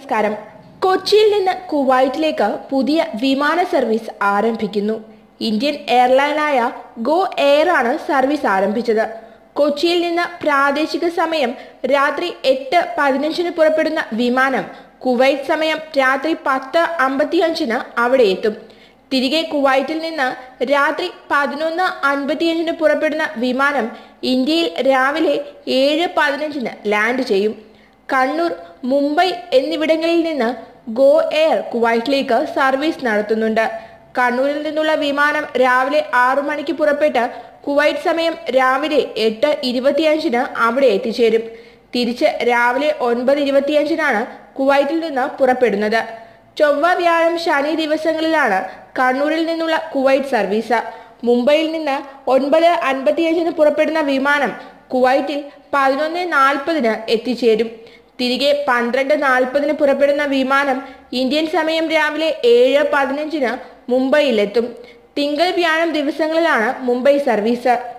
നമസ്കാരം കൊച്ചിയിൽ നിന്ന് കുവൈറ്റിലേക്ക് പുതിയ വിമാന സർവീസ് ആരംഭിക്കുന്നു ഇന്ത്യൻ എയർലൈനായ ഗോ എയർ ആണ് സർവീസ് ആരംഭിച്ചത് കൊച്ചിയിൽ നിന്ന് പ്രാദേശിക സമയം രാത്രി എട്ട് പതിനഞ്ചിന് പുറപ്പെടുന്ന വിമാനം കുവൈറ്റ് സമയം രാത്രി പത്ത് അമ്പത്തിയഞ്ചിന് അവിടെ എത്തും തിരികെ കുവൈറ്റിൽ നിന്ന് രാത്രി പതിനൊന്ന് അൻപത്തിയഞ്ചിന് പുറപ്പെടുന്ന വിമാനം ഇന്ത്യയിൽ രാവിലെ ഏഴ് പതിനഞ്ചിന് ലാൻഡ് ചെയ്യും കണ്ണൂർ മുംബൈ എന്നിവിടങ്ങളിൽ നിന്ന് ഗോ എയർ കുവൈറ്റിലേക്ക് സർവീസ് നടത്തുന്നുണ്ട് കണ്ണൂരിൽ നിന്നുള്ള വിമാനം രാവിലെ ആറു മണിക്ക് പുറപ്പെട്ട് കുവൈറ്റ് സമയം രാവിലെ എട്ട് ഇരുപത്തിയഞ്ചിന് അവിടെ എത്തിച്ചേരും തിരിച്ച് രാവിലെ ഒൻപത് ഇരുപത്തിയഞ്ചിനാണ് കുവൈറ്റിൽ നിന്ന് പുറപ്പെടുന്നത് ചൊവ്വ വ്യാഴം ശനി ദിവസങ്ങളിലാണ് കണ്ണൂരിൽ നിന്നുള്ള കുവൈറ്റ് സർവീസ് മുംബൈയിൽ നിന്ന് ഒൻപത് അൻപത്തിയഞ്ചിന് പുറപ്പെടുന്ന വിമാനം കുവൈറ്റിൽ പതിനൊന്ന് നാൽപ്പതിന് എത്തിച്ചേരും തിരികെ പന്ത്രണ്ട് നാൽപ്പതിന് പുറപ്പെടുന്ന വിമാനം ഇന്ത്യൻ സമയം രാവിലെ ഏഴ് പതിനഞ്ചിന് മുംബൈയിലെത്തും തിങ്കൾ വ്യാഴം ദിവസങ്ങളിലാണ് മുംബൈ സർവീസ്